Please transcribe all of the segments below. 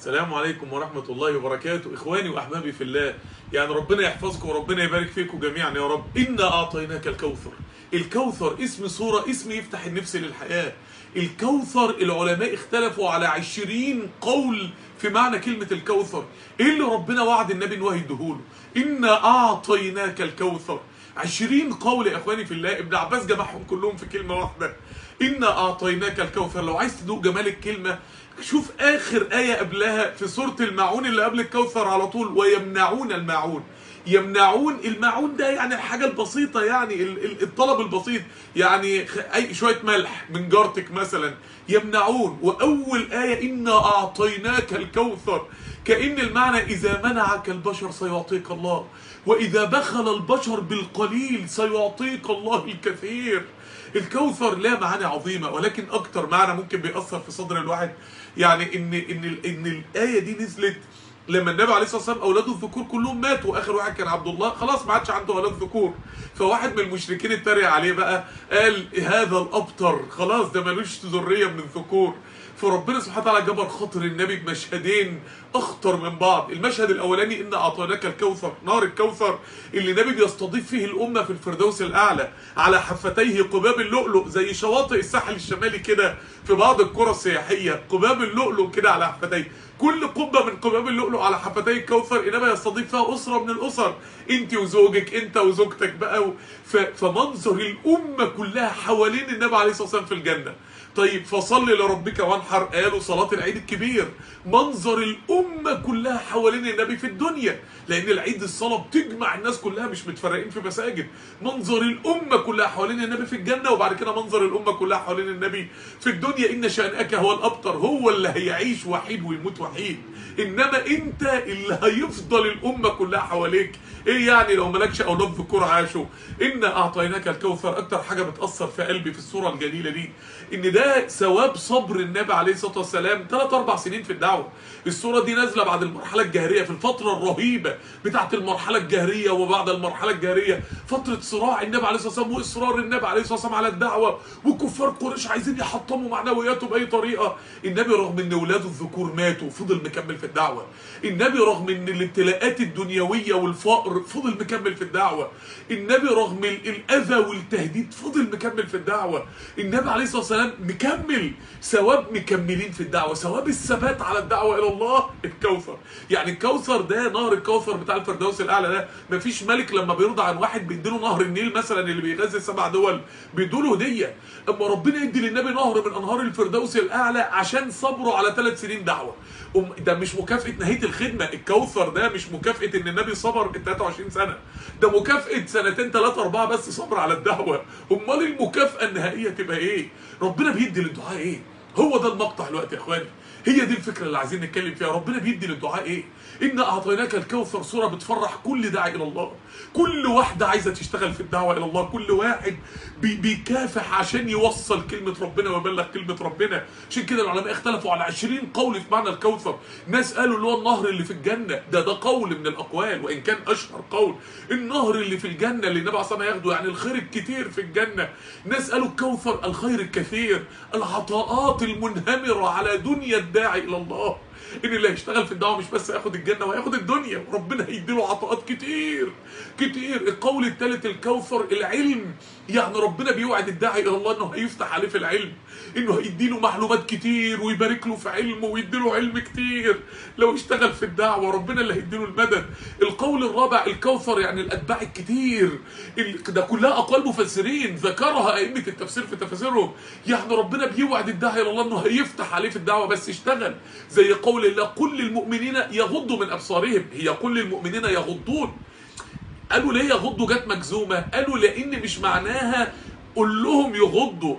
السلام عليكم ورحمة الله وبركاته إخواني وأحبابي في الله يعني ربنا يحفظكم وربنا يبارك فيكم جميعا يا رب إنا أعطيناك الكوثر الكوثر اسم صورة اسم يفتح النفس للحياة الكوثر العلماء اختلفوا على عشرين قول في معنى كلمة الكوثر إيه اللي ربنا وعد النبي إنه هيديهوله إنا أعطيناك الكوثر عشرين قول يا إخواني في الله ابن عباس جمعهم كلهم في كلمة واحدة إنا أعطيناك الكوثر لو عايز تدوق جمال الكلمة شوف آخر آية قبلها في سورة الماعون اللي قبل الكوثر على طول ويمنعون الماعون يمنعون الماعون ده يعني الحاجة البسيطة يعني ال- ال- الطلب البسيط يعني خ- أي شوية ملح من جارتك مثلا يمنعون وأول آية إنا أعطيناك الكوثر كأن المعنى إذا منعك البشر سيعطيك الله وإذا بخل البشر بالقليل سيعطيك الله الكثير الكوثر لا معاني عظيمة ولكن أكتر معنى ممكن بيأثر في صدر الواحد يعني إن إن ال- إن الآية دي نزلت لما النبي عليه الصلاه والسلام اولاده الذكور كلهم ماتوا اخر واحد كان عبد الله خلاص ما عادش عنده اولاد ذكور فواحد من المشركين اتريق عليه بقى قال هذا الابتر خلاص ده ملوش ذريه من الذكور فربنا سبحانه وتعالى جبر خاطر النبي بمشهدين اخطر من بعض المشهد الاولاني ان اعطيناك الكوثر نار الكوثر اللي النبي بيستضيف فيه الامه في الفردوس الاعلى على حفتيه قباب اللؤلؤ زي شواطئ الساحل الشمالي كده في بعض القرى السياحيه قباب اللؤلؤ كده على حفتيه كل قبه من قباب اللؤلؤ على حفتي الكوثر انما يستضيف فيها اسره من الاسر انت وزوجك انت وزوجتك بقى و... ف... فمنظر الامه كلها حوالين النبي عليه الصلاه والسلام في الجنه طيب فصل لربك وانحر قالوا صلاة العيد الكبير منظر الأمة كلها حوالين النبي في الدنيا لأن العيد الصلاة بتجمع الناس كلها مش متفرقين في مساجد منظر الأمة كلها حوالين النبي في الجنة وبعد كده منظر الأمة كلها حوالين النبي في الدنيا إن شأنك هو الأبتر هو اللي هيعيش وحيد ويموت وحيد إنما أنت اللي هيفضل الأمة كلها حواليك إيه يعني لو مالكش أولاد ذكور عاشوا إنا أعطيناك الكوثر أكتر حاجة بتأثر في قلبي في الصورة الجميلة دي إن ده ثواب صبر النبي عليه الصلاة والسلام ثلاث أربع سنين في الدعوة الصورة دي نازلة بعد المرحلة الجاهرية في الفترة الرهيبة بتاعت المرحلة الجاهرية وبعد المرحلة الجاهرية فترة صراع النبي عليه الصلاة والسلام وإصرار النبي عليه الصلاة والسلام على الدعوة وكفار قريش عايزين يحطموا معنوياته بأي طريقة النبي رغم إن ولاده الذكور ماتوا فضل مكمل في الدعوة النبي رغم إن الابتلاءات الدنيوية والفقر فضل مكمل في الدعوة النبي رغم ال- الأذى والتهديد فضل مكمل في الدعوة النبي عليه الصلاة والسلام مكمل ثواب مكملين في الدعوة ثواب الثبات على الدعوة إلى الله الكوثر يعني الكوثر ده نهر الكوثر بتاع الفردوس الأعلى ده مفيش ملك لما بيرضى عن واحد بيديله نهر النيل مثلا اللي بيغذي سبع دول بيدوله هدية أما ربنا يدي للنبي نهر من أنهار الفردوس الأعلى عشان صبره على ثلاث سنين دعوة أم- ده مش مكافأة نهاية الخدمة الكوثر ده مش مكافأة إن النبي صبر 23 سنة ده مكافأة سنتين ثلاثة أربعة بس صبر على الدعوة أمال المكافأة النهائية تبقى إيه ربنا بيدي للدعاء إيه هو ده المقطع الوقت يا إخواني هي دي الفكرة اللي عايزين نتكلم فيها ربنا بيدي للدعاء إيه إنا أعطيناك الكوثر صورة بتفرح كل داعي إلى الله كل واحدة عايزة تشتغل في الدعوة إلى الله كل واحد بي بيكافح عشان يوصل كلمة ربنا ويبلغ كلمة ربنا عشان كده العلماء اختلفوا على 20 قول في معنى الكوثر ناس قالوا اللي هو النهر اللي في الجنة ده ده قول من الأقوال وإن كان أشهر قول النهر اللي في الجنة اللي النبي عليه الصلاة والسلام هياخده يعني الخير الكتير في الجنة ناس قالوا الكوثر الخير الكثير العطاءات المنهمرة على دنيا الداعي إلى الله ان اللي هيشتغل في الدعوه مش بس هياخد الجنه وهياخد الدنيا وربنا هيديله عطاءات كتير كتير القول الثالث الكوثر العلم يعني ربنا بيوعد الداعي الى الله انه هيفتح عليه في العلم انه هيديله معلومات كتير ويبارك له في علمه ويديله علم كتير لو اشتغل في الدعوه ربنا اللي هيديله المدد القول الرابع الكوثر يعني الاتباع الكتير ال- ده كلها اقوال مفسرين ذكرها ائمه التفسير في تفاسيرهم يعني ربنا بيوعد الداعي الى الله انه هيفتح عليه في الدعوه بس اشتغل زي قول الله قل للمؤمنين يغضوا من ابصارهم هي قل للمؤمنين يغضون قالوا ليه يغضوا جت مجزومه قالوا لان مش معناها قل لهم يغضوا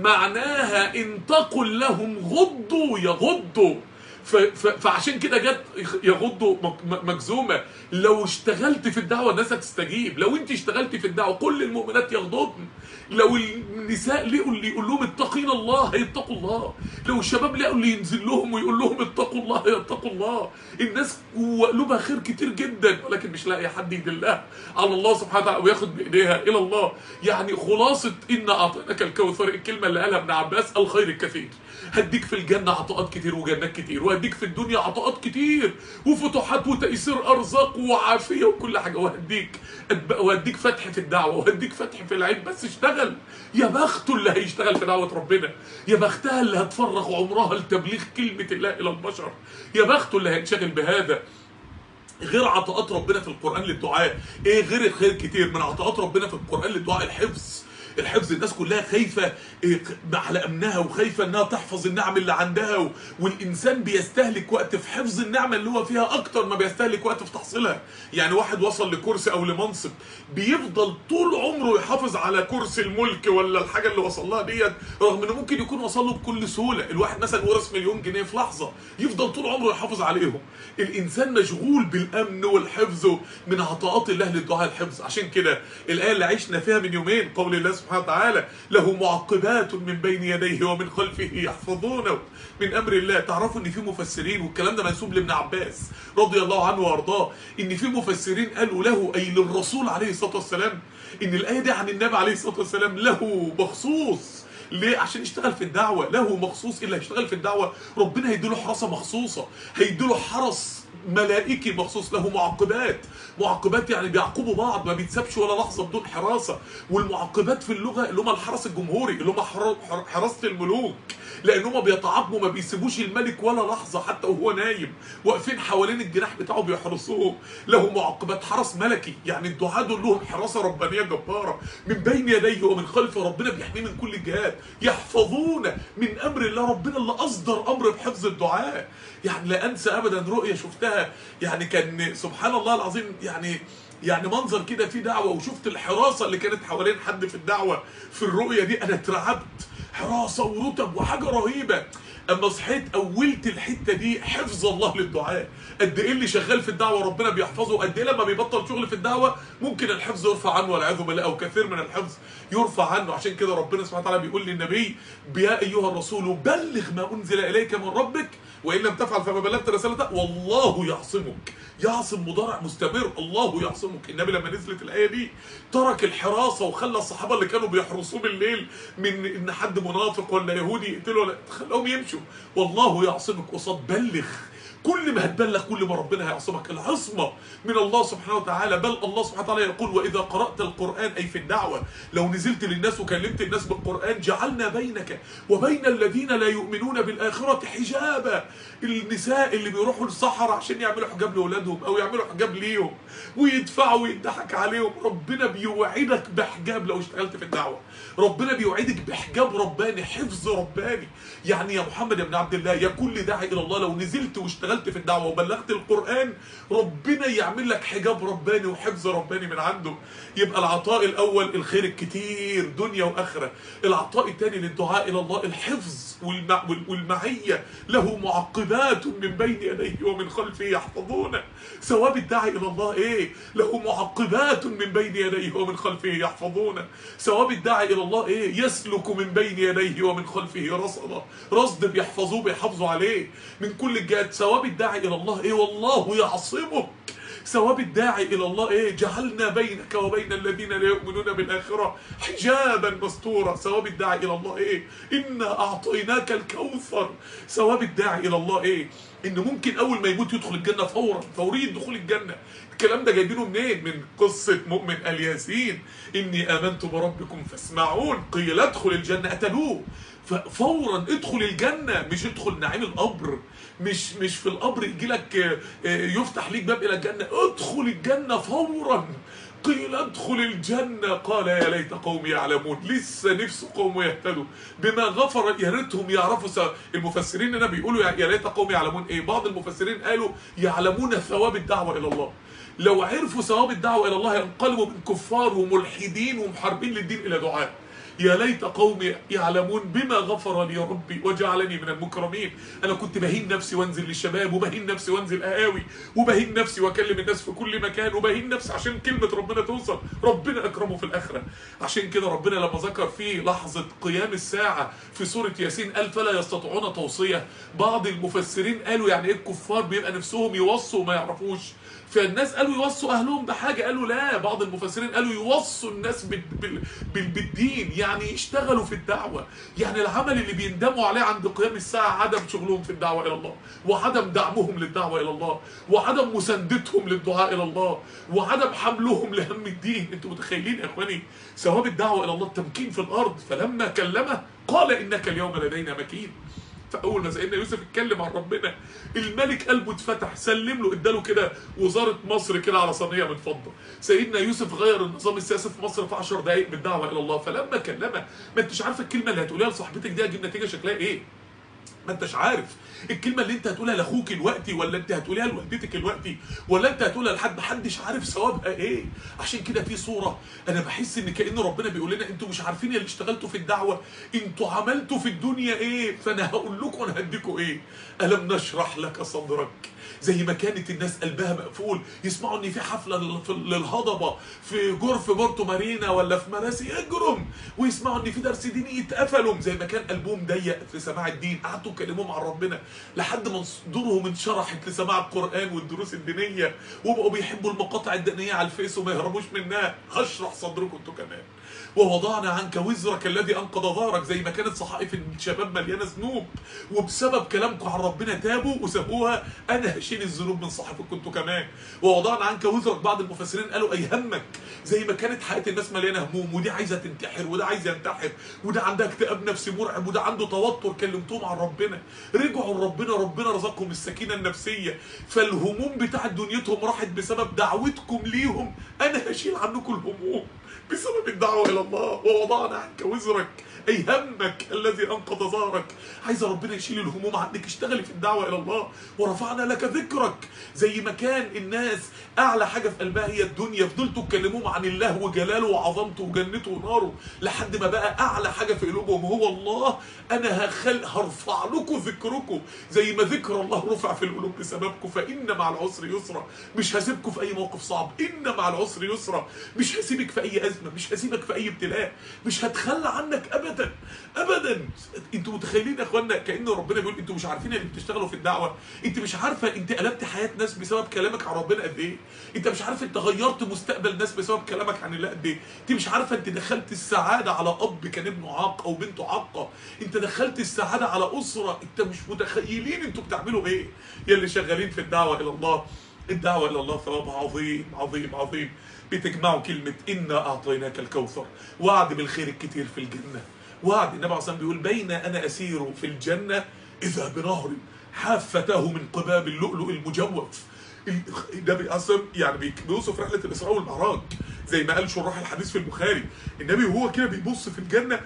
معناها ان تقل لهم غضوا يغضوا ف- ف- فعشان كده جت يغضوا مك- م- مجزومه لو اشتغلت في الدعوه الناس هتستجيب لو انت اشتغلت في الدعوه كل المؤمنات يغضضن لو النساء لقوا اللي يقول لهم اتقين الله هيتقوا الله لو الشباب لقوا اللي ينزل لهم ويقول لهم اتقوا الله هيتقوا الله الناس جوه قلوبها خير كتير جدا ولكن مش لاقي حد يدلها على الله سبحانه وتعالى وياخد بايديها الى الله يعني خلاصه ان اعطيناك الكوثر الكلمه اللي قالها ابن عباس الخير الكثير هديك في الجنه عطاءات كتير وجنات كتير وهديك في الدنيا عطاءات كتير وفتوحات وتيسير ارزاق وعافيه وكل حاجه وهديك وهديك فتح في الدعوه وهديك فتح في العلم بس اشتغل يا بخته اللي هيشتغل في دعوه ربنا يا بختها اللي هتفرغ عمرها لتبليغ كلمه الله الى البشر يا بخته اللي هينشغل بهذا غير عطاءات ربنا في القرآن للدعاء ايه غير الخير كتير من عطاءات ربنا في القرآن للدعاء الحفظ الحفظ الناس كلها خايفة إيه على أمنها وخايفة إنها تحفظ النعم اللي عندها و... والإنسان بيستهلك وقت في حفظ النعمة اللي هو فيها أكتر ما بيستهلك وقت في تحصيلها يعني واحد وصل لكرسي أو لمنصب بيفضل طول عمره يحافظ على كرسي الملك ولا الحاجة اللي وصل لها ديت رغم إنه ممكن يكون وصل له بكل سهولة الواحد مثلا ورث مليون جنيه في لحظة يفضل طول عمره يحافظ عليهم الإنسان مشغول بالأمن والحفظ من عطاءات الله للدعاء الحفظ عشان كده الآية اللي عشنا فيها من يومين قول الله سبحانه وتعالى له معقبات من بين يديه ومن خلفه يحفظونه من امر الله تعرفوا ان في مفسرين والكلام ده منسوب لابن عباس رضي الله عنه وارضاه ان في مفسرين قالوا له اي للرسول عليه الصلاه والسلام ان الايه دي عن النبي عليه الصلاه والسلام له مخصوص ليه عشان يشتغل في الدعوه له مخصوص اللي هيشتغل في الدعوه ربنا هيديله حراسه مخصوصه هيديله حرس ملائكي مخصوص له معقبات معقبات يعني بيعقبوا بعض ما بيتسابش ولا لحظه بدون حراسه والمعقبات في اللغه اللي هم الحرس الجمهوري اللي هم حراسه الملوك لان هم بيتعاقبوا ما بيسيبوش الملك ولا لحظه حتى وهو نايم واقفين حوالين الجناح بتاعه بيحرسوه له معقبات حرس ملكي يعني الدعاة دول لهم حراسه ربانيه جباره من بين يديه ومن خلفه ربنا بيحميه من كل الجهات يحفظون من امر الله ربنا اللي اصدر امر بحفظ الدعاء يعني لا انسى ابدا رؤيه شفتها يعني كان سبحان الله العظيم يعني يعني منظر كده في دعوه وشفت الحراسه اللي كانت حوالين حد في الدعوه في الرؤيه دي انا اترعبت حراسه ورتب وحاجه رهيبه اما صحيت اولت الحته دي حفظ الله للدعاء قد ايه اللي شغال في الدعوه ربنا بيحفظه قد ايه لما بيبطل شغل في الدعوه ممكن الحفظ يرفع عنه والعياذ بالله او كثير من الحفظ يرفع عنه عشان كده ربنا سبحانه وتعالى بيقول للنبي يا ايها الرسول بلغ ما انزل اليك من ربك وان لم تفعل فما بلغت رسالته والله يعصمك يعصم مضارع مستمر الله يعصمك النبي لما نزلت الايه دي ترك الحراسه وخلى الصحابه اللي كانوا بيحرسوه بالليل من ان حد منافق ولا يهودي يقتله ولا خلاهم يمشوا والله يعصمك وصد بلغ كل ما هتبلغ كل ما ربنا هيعصمك العصمه من الله سبحانه وتعالى بل الله سبحانه وتعالى يقول واذا قرات القران اي في الدعوه لو نزلت للناس وكلمت الناس بالقران جعلنا بينك وبين الذين لا يؤمنون بالاخره حجابا النساء اللي بيروحوا الصحراء عشان يعملوا حجاب لاولادهم او يعملوا حجاب ليهم ويدفعوا ويضحك عليهم ربنا بيوعدك بحجاب لو اشتغلت في الدعوه ربنا بيوعدك بحجاب رباني حفظ رباني يعني يا محمد يا ابن عبد الله يا كل داعي الى الله لو نزلت واشتغلت في الدعوه وبلغت القران ربنا يعمل لك حجاب رباني وحفظ رباني من عنده يبقى العطاء الاول الخير الكتير دنيا واخره العطاء الثاني للدعاء الى الله الحفظ والمع والمعيه له معقبات من بين يديه ومن خلفه يحفظونه ثواب الداعي الى الله ايه له معقبات من بين يديه ومن خلفه يحفظونه ثواب الداعي الى الله ايه يسلك من بين يديه ومن خلفه رصدا رصد بيحفظوه بيحافظوا عليه من كل الجهات ثواب الداعي الى الله ايه والله يعصمك ثواب الداعي الى الله ايه جعلنا بينك وبين الذين لا يؤمنون بالاخره حجابا مستورا ثواب الداعي الى الله ايه انا اعطيناك الكوثر ثواب الداعي الى الله ايه ان ممكن اول ما يموت يدخل الجنه فورا فوريا دخول الجنه الكلام ده جايبينه منين من قصه مؤمن الياسين اني امنت بربكم فاسمعون قيل ادخل الجنه قتلوه ففورا ادخل الجنه مش ادخل نعيم القبر مش مش في القبر يجي لك يفتح ليك باب الى الجنه ادخل الجنه فورا قيل ادخل الجنة قال يا ليت قومي يعلمون لسه نفس قومه يهتدوا بما غفر يا ريتهم يعرفوا سوا المفسرين هنا بيقولوا يا ليت قومي يعلمون ايه بعض المفسرين قالوا يعلمون ثواب الدعوة الى الله لو عرفوا ثواب الدعوة الى الله ينقلبوا من كفار وملحدين ومحاربين للدين الى دعاء يا ليت قومي يعلمون بما غفر لي ربي وجعلني من المكرمين انا كنت بهين نفسي وانزل للشباب وبهين نفسي وانزل قهاوي وبهين نفسي واكلم الناس في كل مكان وبهين نفسي عشان كلمه ربنا توصل ربنا اكرمه في الاخره عشان كده ربنا لما ذكر في لحظه قيام الساعه في سوره ياسين قال فلا يستطيعون توصيه بعض المفسرين قالوا يعني ايه الكفار بيبقى نفسهم يوصوا وما يعرفوش فالناس قالوا يوصوا اهلهم بحاجه قالوا لا بعض المفسرين قالوا يوصوا الناس بالدين يعني يعني يشتغلوا في الدعوة يعني العمل اللي بيندموا عليه عند قيام الساعة عدم شغلهم في الدعوة إلى الله وعدم دعمهم للدعوة إلى الله وعدم مساندتهم للدعاء إلى الله وعدم حملهم لهم الدين انتوا متخيلين يا إخواني ثواب الدعوة إلى الله التمكين في الأرض فلما كلمه قال إنك اليوم لدينا مكين فاول ما سيدنا يوسف اتكلم عن ربنا الملك قلبه اتفتح سلم له اداله كده وزاره مصر كده على صينيه من فضه سيدنا يوسف غير النظام السياسي في مصر في 10 دقائق بالدعوه الى الله فلما كلمه ما انتش عارفه الكلمه اللي هتقوليها لصاحبتك دي هتجيب نتيجه شكلها ايه ما انتش عارف الكلمه اللي انت هتقولها لاخوك دلوقتي ولا انت هتقولها لوالدتك دلوقتي ولا انت هتقولها لحد محدش عارف ثوابها ايه عشان كده في صوره انا بحس ان كانه ربنا بيقول لنا انتوا مش عارفين اللي اشتغلتوا في الدعوه انتوا عملتوا في الدنيا ايه فانا هقول لكم انا هديكم ايه الم نشرح لك صدرك زي ما كانت الناس قلبها مقفول يسمعوا ان في حفله لل- في- للهضبه في جرف بورتو مارينا ولا في مراسي اجرم ويسمعوا ان في درس ديني يتقفلوا زي ما كان قلبهم ضيق في سماع الدين قعدوا يكلموهم عن ربنا لحد ما صدورهم انشرحت لسماع القران والدروس الدينيه وبقوا بيحبوا المقاطع الدينيه على الفيس وما يهربوش منها هشرح صدركم انتوا كمان ووضعنا عنك وزرك الذي انقض ظهرك زي ما كانت صحائف الشباب مليانه ذنوب وبسبب كلامكم عن ربنا تابوا وسابوها انا هشيل الذنوب من صحائفكم انتوا كمان ووضعنا عنك وزرك بعض المفسرين قالوا اي همك زي ما كانت حياه الناس مليانه هموم ودي عايزه تنتحر وده عايز ينتحر وده عندها اكتئاب نفسي مرعب وده عنده توتر كلمتهم عن ربنا رجعوا لربنا ربنا رزقهم السكينه النفسيه فالهموم بتاعت دنيتهم راحت بسبب دعوتكم ليهم انا هشيل عنكم الهموم بسبب الدعوة إلى الله ووضعنا عنك وزرك أي همك الذي أنقض ظهرك عايز ربنا يشيل الهموم عنك اشتغلي في الدعوة إلى الله ورفعنا لك ذكرك زي ما كان الناس أعلى حاجة في قلبها هي الدنيا فضلتوا تكلموهم عن الله وجلاله وعظمته وجنته وناره لحد ما بقى أعلى حاجة في قلوبهم هو الله أنا هخل هرفع لكم ذكركم زي ما ذكر الله رفع في القلوب بسببكم فإن مع العسر يسرا مش هسيبكم في أي موقف صعب إن مع العسر يسرا مش هسيبك في أي أزمة مش هسيبك في أي ابتلاء مش هتخلى عنك أبدا أبدا أنتوا متخيلين يا إخوانا كأن ربنا بيقول أنتوا مش عارفين اللي بتشتغلوا في الدعوة أنت مش عارفة أنت قلبت حياة ناس بسبب كلامك عن ربنا قد إيه أنت مش عارفة أنت غيرت مستقبل ناس بسبب كلامك عن الله قد إيه أنت مش عارفة أنت دخلت السعادة على أب كان ابنه عاق أو بنته عاقة أنت دخلت السعادة على أسرة أنت مش متخيلين أنتوا بتعملوا إيه يا اللي شغالين في الدعوة إلى الله الدعوة إلى الله ثواب عظيم عظيم عظيم بتجمعوا كلمة إنا أعطيناك الكوثر وعد بالخير الكتير في الجنة وعد النبي عليه الصلاة والسلام بيقول بين أنا أسير في الجنة إذا بنهر حافته من قباب اللؤلؤ المجوف النبي اصلا يعني بي- بيوصف رحله الاسراء والمعراج زي ما قال شراح الحديث في البخاري النبي وهو كده بيبص في الجنه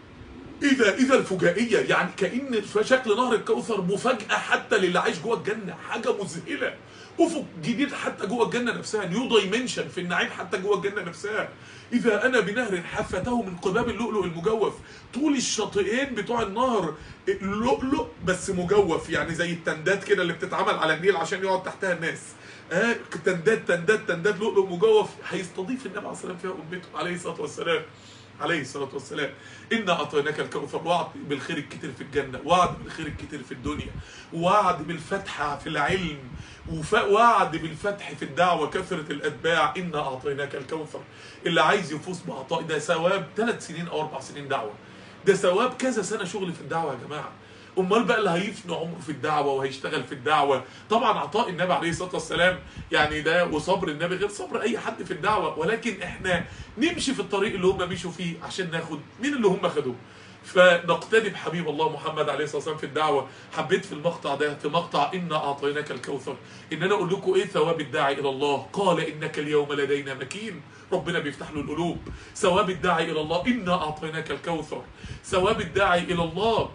اذا اذا الفجائيه يعني كان في شكل نهر الكوثر مفاجاه حتى للي عايش جوه الجنه حاجه مذهله افق جديد حتى جوه الجنه نفسها نيو دايمنشن في النعيم حتى جوه الجنه نفسها اذا انا بنهر حفته من قباب اللؤلؤ المجوف طول الشاطئين بتوع النهر لؤلؤ بس مجوف يعني زي التندات كده اللي بتتعمل على النيل عشان يقعد تحتها الناس آه تندات تندات تندات لؤلؤ مجوف هيستضيف النبي عليه الصلاه والسلام فيها امته عليه الصلاه والسلام عليه الصلاة والسلام إنا أعطيناك الكوثر وعد بالخير الكتير في الجنة وعد بالخير الكتير في الدنيا وعد بالفتح في العلم وف- وعد بالفتح في الدعوة كثرة الأتباع إنا أعطيناك الكوثر اللي عايز يفوز بعطاء ده ثواب ثلاث سنين أو أربع سنين دعوة ده ثواب كذا سنة شغل في الدعوة يا جماعة امال بقى اللي هيفنى عمره في الدعوه وهيشتغل في الدعوه طبعا عطاء النبي عليه الصلاه والسلام يعني ده وصبر النبي غير صبر اي حد في الدعوه ولكن احنا نمشي في الطريق اللي هم مشوا فيه عشان ناخد مين اللي هم خدوه فنقتدي بحبيب الله محمد عليه الصلاه والسلام في الدعوه حبيت في المقطع ده في مقطع انا اعطيناك الكوثر ان انا اقول لكم ايه ثواب الداعي الى الله قال انك اليوم لدينا مكين ربنا بيفتح له القلوب ثواب الداعي الى الله انا اعطيناك الكوثر ثواب الداعي الى الله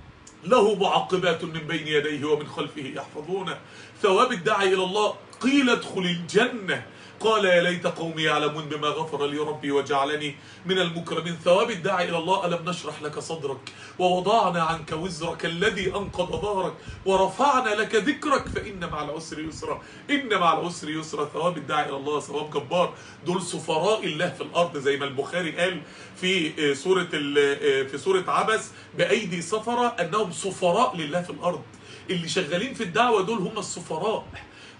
له معقبات من بين يديه ومن خلفه يحفظونه ثواب الداعي إلى الله قيل ادخل الجنة قال يا ليت قومي يعلمون بما غفر لي ربي وجعلني من المكرمين ثواب الداعي إلى الله ألم نشرح لك صدرك ووضعنا عنك وزرك الذي أنقض ظهرك ورفعنا لك ذكرك فإن مع العسر يسرا إن مع العسر يسرا ثواب الداعي إلى الله ثواب جبار دول سفراء الله في الأرض زي ما البخاري قال في آه، سورة ال- آه، في سورة عبس بأيدي سفرة أنهم سفراء لله في الأرض اللي شغالين في الدعوة دول هم السفراء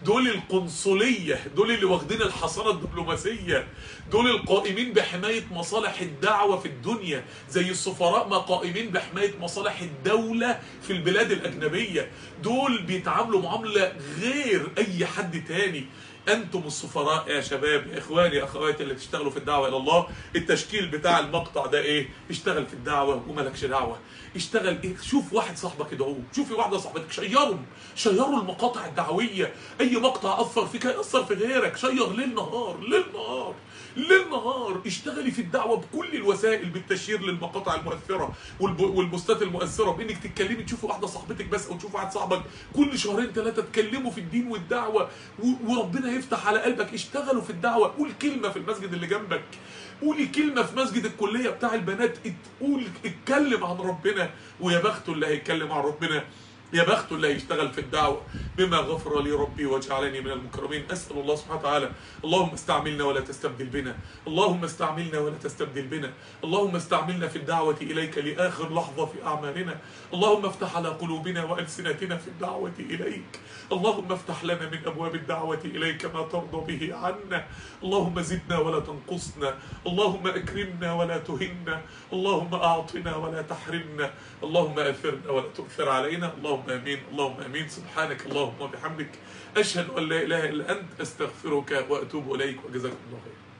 دول القنصلية دول اللي واخدين الحصانة الدبلوماسية دول القائمين بحماية مصالح الدعوة في الدنيا زي السفراء ما قائمين بحماية مصالح الدولة في البلاد الأجنبية دول بيتعاملوا معاملة غير أي حد تاني انتم السفراء يا شباب يا اخواني يا اخواتي اللي بتشتغلوا في الدعوه الى الله التشكيل بتاع المقطع ده ايه اشتغل في الدعوه ومالكش دعوه اشتغل ايه شوف واحد صاحبك ادعوه شوفي واحده صاحبتك شيرهم شيروا المقاطع الدعويه اي مقطع اثر فيك هيأثر في غيرك شير ليل نهار ليل نهار ليل نهار اشتغلي في الدعوه بكل الوسائل بالتشيير للمقاطع المؤثره والب- والبوستات المؤثره بانك تتكلمي تشوفي واحده صاحبتك بس او تشوفي واحد صاحبك كل شهرين ثلاثه تكلموا في الدين والدعوه و- وربنا يفتح على قلبك اشتغلوا في الدعوه قول كلمه في المسجد اللي جنبك قولي كلمة في مسجد الكلية بتاع البنات ات- قول اتكلم عن ربنا ويا بخته اللي هيتكلم عن ربنا يا بخته اللي هيشتغل في الدعوة بما غفر لي ربي وجعلني من المكرمين أسأل الله سبحانه وتعالى اللهم استعملنا ولا تستبدل بنا اللهم استعملنا ولا تستبدل بنا اللهم استعملنا في الدعوة إليك لآخر لحظة في أعمالنا اللهم افتح على قلوبنا وألسنتنا في الدعوة إليك اللهم افتح لنا من أبواب الدعوة إليك ما ترضى به عنا اللهم زدنا ولا تنقصنا اللهم أكرمنا ولا تهنا اللهم أعطنا ولا تحرمنا اللهم أثرنا ولا تؤثر علينا اللهم آمين اللهم آمين سبحانك اللهم وبحمدك أشهد أن لا إله إلا أنت أستغفرك وأتوب إليك وجزاكم الله خير